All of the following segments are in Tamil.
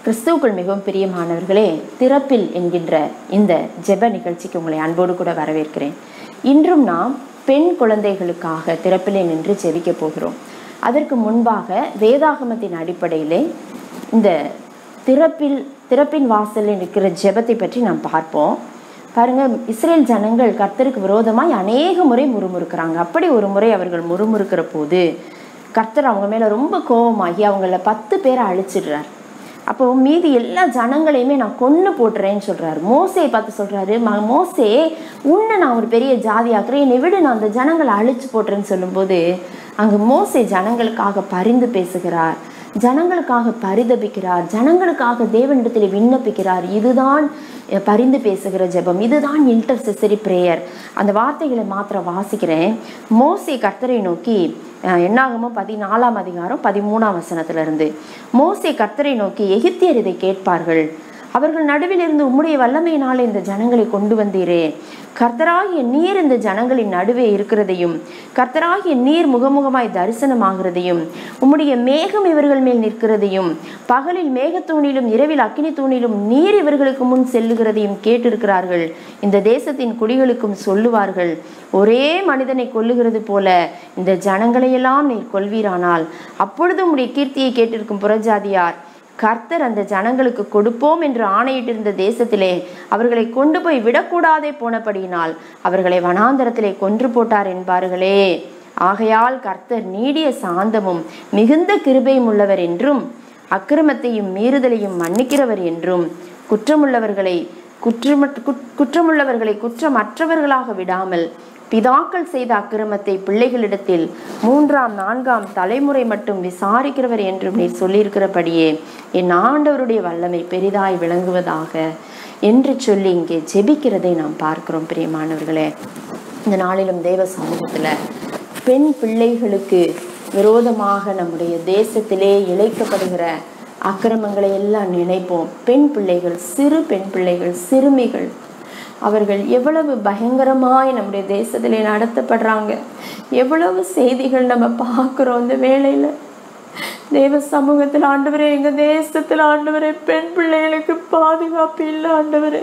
கிறிஸ்துவுக்குள் மிகவும் பிரியமானவர்களே திறப்பில் என்கின்ற இந்த ஜெப நிகழ்ச்சிக்கு உங்களை அன்போடு கூட வரவேற்கிறேன் இன்றும் நாம் பெண் குழந்தைகளுக்காக திறப்பிலே நின்று ஜெபிக்க போகிறோம் அதற்கு முன்பாக வேதாகமத்தின் அடிப்படையிலே இந்த திறப்பில் திறப்பின் வாசலில் இருக்கிற ஜெபத்தை பற்றி நாம் பார்ப்போம் பாருங்க இஸ்ரேல் ஜனங்கள் கர்த்தருக்கு விரோதமாய் அநேக முறை முறுமுறுக்கிறாங்க அப்படி ஒரு முறை அவர்கள் முறுமுறுக்கிற போது கர்த்தர் அவங்க மேல ரொம்ப கோபமாகி அவங்கள பத்து பேரை அழிச்சிடுறார் அப்போ மீதி எல்லா ஜனங்களையுமே நான் கொன்று போட்டுறேன்னு சொல்றாரு மோசையை பார்த்து சொல்றாரு "ம- மோசே உன்னை நான் ஒரு பெரிய ஜாதி ஆக்குறேன் என்னை விடு நான் அந்த ஜனங்களை அழிச்சு போட்டுறேன்னு சொல்லும்போது அங்க மோசே ஜனங்களுக்காக பரிந்து பேசுகிறார் ஜனங்களுக்காக பரிதபிக்கிறார் ஜனங்களுக்காக தேவனிடத்தில் விண்ணப்பிக்கிறார் இதுதான் அஹ், பரிந்து பேசுகிற ஜெபம் இதுதான் இன்டர்செசரி பிரேயர் அந்த வார்த்தைகளை மாத்திரம் வாசிக்கிறேன் மோசே கர்த்தரை நோக்கி அஹ், என்னாகுமோ பதினாலாம் அதிகாரம் பதிமூணாம் வசனத்துல இருந்து மோசே கர்த்தரை நோக்கி எகிப்தியர் இதை கேட்பார்கள் அவர்கள் நடுவில் இருந்து உம்முடைய வல்லமையினாலே இந்த ஜனங்களை கொண்டு வந்தீரே கர்த்தராகிய நீர் இந்த ஜனங்களின் நடுவே இருக்கிறதையும் கர்த்தராகிய நீர் முகமுகமாய் தரிசனமாகிறதையும் உம்முடைய மேகம் இவர்கள் மேல் நிற்கிறதையும் பகலில் மேகத்தூணிலும் இரவில் அக்கினி தூணிலும் நீர் இவர்களுக்கு முன் செல்லுகிறதையும் கேட்டிருக்கிறார்கள் இந்த தேசத்தின் குடிகளுக்கும் சொல்லுவார்கள் ஒரே மனிதனை கொல்லுகிறது போல இந்த ஜனங்களையெல்லாம் நீர் கொல்வீரானால் அப்பொழுது உம்முடைய கீர்த்தியை கேட்டிருக்கும் புறஜாதியார் கர்த்தர் அந்த ஜனங்களுக்கு கொடுப்போம் என்று ஆணையிட்டிருந்த தேசத்திலே அவர்களை கொண்டு போய் விடக்கூடாதே போனபடியினால் அவர்களை வனாந்தரத்திலே கொன்று போட்டார் என்பார்களே ஆகையால் கர்த்தர் நீடிய சாந்தமும் மிகுந்த கிருபையும் உள்ளவர் என்றும் அக்கிரமத்தையும் மீறுதலையும் மன்னிக்கிறவர் என்றும் குற்றமுள்ளவர்களை குற்றமற்ற குட்- குற்றமுள்ளவர்களை குற்றமற்றவர்களாக விடாமல் பிதாக்கள் செய்த அக்கிரமத்தை பிள்ளைகளிடத்தில் மூன்றாம் நான்காம் தலைமுறை மட்டும் விசாரிக்கிறவர் என்றும் நீர் சொல்லியிருக்கிறபடியே என் ஆண்டவருடைய வல்லமை பெரிதாய் விளங்குவதாக என்று சொல்லி இங்கே ஜெபிக்கிறதை நாம் பார்க்கிறோம் பிரியமானவர்களே இந்த நாளிலும் தேவ சமூகத்துல பெண் பிள்ளைகளுக்கு விரோதமாக நம்முடைய தேசத்திலே இழைக்கப்படுகிற அக்கிரமங்களை எல்லாம் நினைப்போம் பெண் பிள்ளைகள் சிறு பெண் பிள்ளைகள் சிறுமிகள் அவர்கள் எவ்வளவு பயங்கரமாய் நம்முடைய தேசத்திலே நடத்தப்படுறாங்க எவ்வளவு செய்திகள் நம்ம பார்க்குறோம் இந்த வேளையில தேவ சமூகத்தில் ஆண்டவரே எங்க தேசத்தில் ஆண்டவரே பெண் பிள்ளைகளுக்கு பாதுகாப்பு இல்லை ஆண்டவரே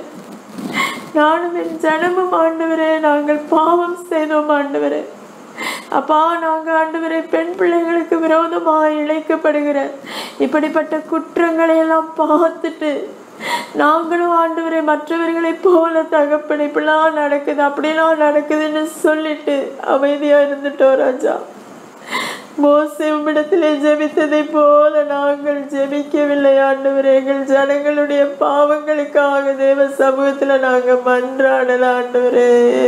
நானும் என் ஜனமும் ஆண்டவரே நாங்கள் பாவம் செய்தோம் ஆண்டவரே அப்பா நாங்க ஆண்டவரே பெண் பிள்ளைகளுக்கு விரோதமாக இழைக்கப்படுகிற இப்படிப்பட்ட குற்றங்களை எல்லாம் பார்த்துட்டு நாங்களும் ஆண்டவரை மற்றவர்களைப் போல தகப்பன் இப்படிலாம் நடக்குது அப்படிலாம் நடக்குதுன்னு சொல்லிட்டு அமைதியா இருந்துட்டோம் ராஜா மோசே உம்மிடத்திலே ஜெபித்ததை போல நாங்கள் ஜெபிக்கவில்லை ஆண்டவரே எங்கள் ஜனங்களுடைய பாவங்களுக்காக தேவ சமூகத்துல நாங்க மன்றாடல ஆண்டவரே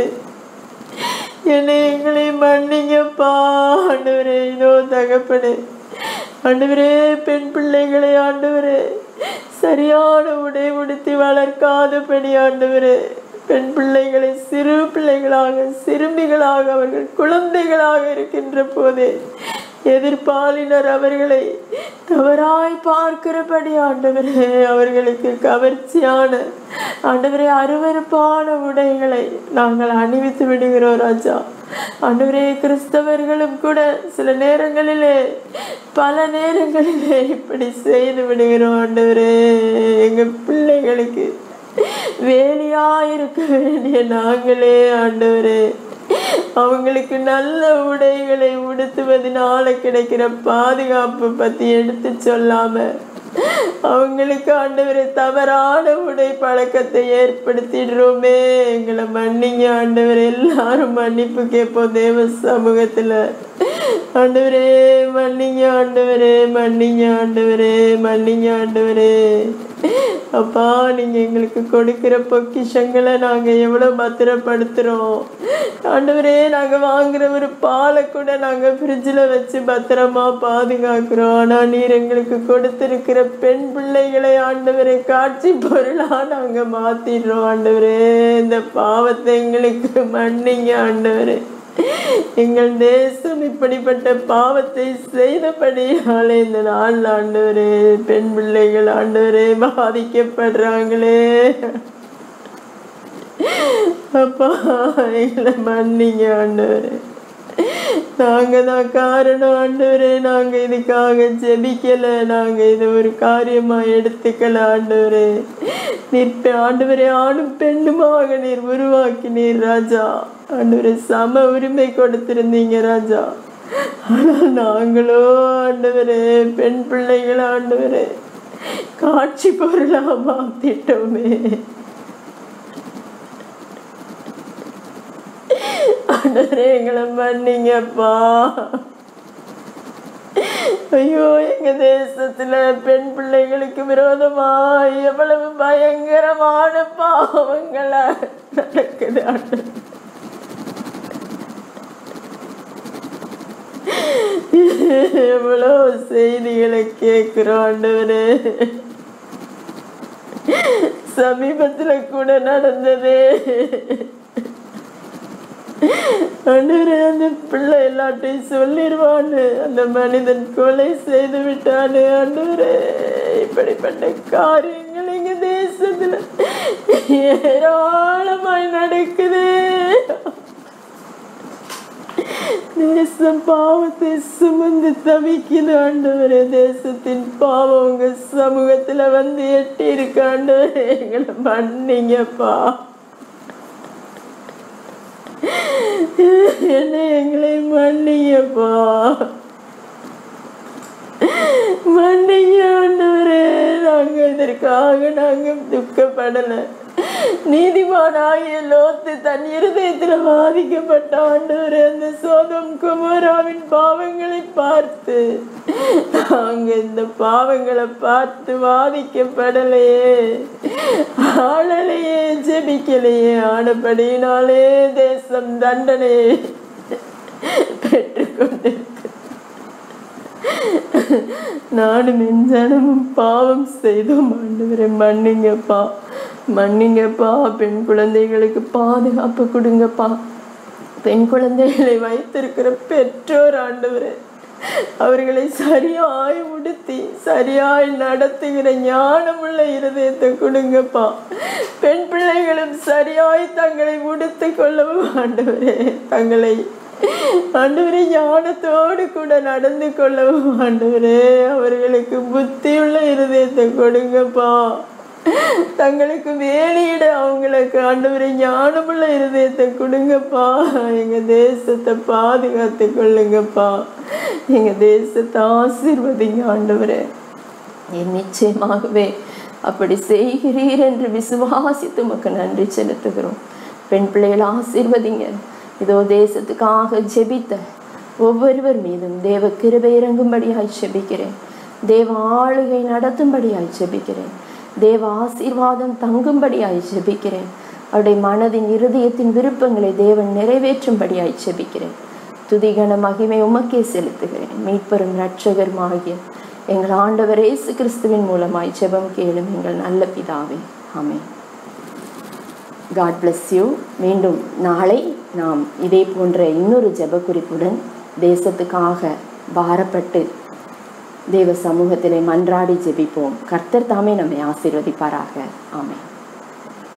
என்னை எங்களை மன்னிங்கப்பா ஆண்டவரே இதோ தகப்பனே ஆண்டவரே பெண் பிள்ளைகளை ஆண்டவரே சரியான உடை உடுத்தி வளர்க்காதபடி ஆண்டவரே பெண் பிள்ளைகளை சிறு பிள்ளைகளாக சிறுமிகளாக அவர்கள் குழந்தைகளாக இருக்கின்ற போதே எதிர்ப்பாளினர் அவர்களை தவறாய் பார்க்கிறபடி ஆண்டவரே அவர்களுக்கு கவர்ச்சியான ஆண்டவரே அருவருப்பான உடைகளை நாங்கள் அணிவித்து விடுகிறோம் ராஜா ஆண்டவரே கிறிஸ்தவர்களும் கூட சில நேரங்களிலே பல நேரங்களிலே இப்படி செய்து விடுகிறோம் ஆண்டவரே எங்க பிள்ளைகளுக்கு வேலியா இருக்க வேண்டிய நாங்களே ஆண்டவரே அவங்களுக்கு நல்ல உடைகளை உடுத்துவதனால கிடைக்கிற பாதுகாப்பு பத்தி எடுத்து சொல்லாம அவங்களுக்கு ஆண்டவரை தவறான உடை பழக்கத்தை ஏற்படுத்திடுறோமே எங்களை மன்னிங்க ஆண்டவர் எல்லாரும் மன்னிப்பு கேட்போம் தேவ சமூகத்துல ஆண்டவரே மன்னிங்க ஆண்டவரே மன்னிங்க ஆண்டவரே மன்னிங்க ஆண்டவரே அப்பா நீங்க எங்களுக்கு கொடுக்கிற பொக்கிஷங்களை நாங்க எவ்வளவு பத்திரப்படுத்துறோம் ஆண்டவரே நாங்க வாங்குற ஒரு பாலை கூட நாங்க ஃப்ரிட்ஜில் வச்சு பத்திரமா பாதுகாக்கிறோம் ஆனா நீர் எங்களுக்கு கொடுத்திருக்கிற பெண் பிள்ளைகளை ஆண்டவரை காட்சி பொருளா நாங்க மாத்திடுறோம் ஆண்டவரே இந்த பாவத்தை எங்களுக்கு மன்னிங்க ஆண்டவரே எங்கள் தேசம் இப்படிப்பட்ட பாவத்தை செய்தபடியாலே இந்த நாள் ஆண்டவரே பெண் பிள்ளைகள் ஆண்டவரே பாதிக்கப்படுறாங்களே அப்பா எங்களை மன்னிங்க ஆண்டவரே நாங்க தான் காரணம் ஆண்டவரே நாங்க இதுக்காக ஜெபிக்கல நாங்க இதை ஒரு காரியமா எடுத்துக்கல ஆண்டவரே நீர் பெ- ஆண்டவரே ஆணும் பெண்ணுமாக நீர் உருவாக்கினீர் ராஜா ஆண்டவரே சம உரிமை கொடுத்திருந்தீங்க ராஜா ஆனால் நாங்களோ ஆண்டவரே பெண் பிள்ளைகள் ஆண்டவரே காட்சி பொருளா மாத்திட்டோமே ஆண்டவரே எங்களை மன்னிங்கப்பா ஐயோ எங்க தேசத்துல பெண் பிள்ளைகளுக்கு விரோதமா எவ்வளவு பயங்கரமான பாவங்களா நடக்குது ஆண்டவரே. எவ்வளோ செய்திகளை கேட்கிறோம் ஆண்டவரே சமீபத்துல கூட நடந்ததே ஆண்டவரே அந்த பிள்ளை எல்லாத்தையும் சொல்லிடுவான்னு அந்த மனிதன் கொலை செய்து விட்டானு ஆண்டவரே இப்படிப்பட்ட காரியங்கள் எங்க தேசத்துல ஏராளமாய் நடக்குது தேசம் பாவத்தை சுமந்து தவிக்குது ஆண்டவரே தேசத்தின் பாவம் உங்க சமூகத்துல வந்து எட்டி இருக்கு ஆண்டவரே எங்களை மன்னிங்கப்பா என்ன எங்களை மன்னிங்கப்பா மன்னிங்க ஆண்டவரே நாங்க இதற்காக நாங்க துக்கப்படல நீதிமானாகிய லோத்து தன் இருதயத்துல பாதிக்கப்பட்ட ஆண்டவரே அந்த சோதம் குமராவின் பாவங்களை பார்த்து நாங்க இந்த பாவங்களை பார்த்து பாதிக்கப்படலையே ஆளலையே ஜெபிக்கலையே ஆனபடியினாலே தேசம் தண்டனையை பெற்றுக்கொண்டிருக்கு நானும் என் ஜனமும் பாவம் செய்தோம் ஆண்டவரே மன்னிங்கப்பா மன்னிங்கப்பா பெண் குழந்தைகளுக்கு பாதுகாப்பு கொடுங்கப்பா பெண் குழந்தைகளை வைத்திருக்கிற பெற்றோர் ஆண்டவரே அவர்களை சரியாய் உடுத்தி சரியாய் நடத்துகிற ஞானமுள்ள இருதயத்தை கொடுங்கப்பா பெண் பிள்ளைகளும் சரியாய் தங்களை உடுத்து கொள்ளவும் ஆண்டவரே தங்களை ஆண்டவரே ஞானத்தோடு கூட நடந்து கொள்ளவும் ஆண்டவரே அவர்களுக்கு புத்தியுள்ள இருதயத்தை கொடுங்கப்பா தங்களுக்கு வேலையிட அவங்களுக்கு ஆண்டவரை ஞானமுள்ள இருதயத்தை கொடுங்கப்பா எங்க தேசத்தை பாதுகாத்து கொள்ளுங்கப்பா எங்க தேசத்தை ஆசீர்வதிங்க ஆண்டவரே என் நிச்சயமாகவே அப்படி செய்கிறீர் என்று விசுவாசித்து உமக்கு நன்றி செலுத்துகிறோம் பெண் பிள்ளைகளை ஆசீர்வதிங்க இதோ தேசத்துக்காக ஜெபித்த ஒவ்வொருவர் மீதும் தேவ கிருபை இறங்கும்படியாய் ஜெபிக்கிறேன் தேவ ஆளுகை நடத்தும்படியாய் ஜெபிக்கிறேன் தேவ ஆசீர்வாதம் தங்கும்படியாய் ஜெபிக்கிறேன் அவருடைய மனதின் இருதயத்தின் விருப்பங்களை தேவன் நிறைவேற்றும்படியாய் ஜெபிக்கிறேன் துதிகன மகிமை உமக்கே செலுத்துகிறேன் மீட்பெரும் இரட்சகருமாகிய எங்கள் ஆண்டவர் இயேசு கிறிஸ்துவின் மூலமாய் ஜெபம் கேளும் எங்கள் நல்ல பிதாவே ஆமென் காட் bless யூ மீண்டும் நாளை நாம் இதே போன்ற இன்னொரு ஜெப குறிப்புடன் தேசத்துக்காக பாரப்பட்டு தேவ சமூகத்திலே மன்றாடி ஜெபிப்போம் கர்த்தர் தாமே நம்மை ஆசீர்வதிப்பாராக ஆமென்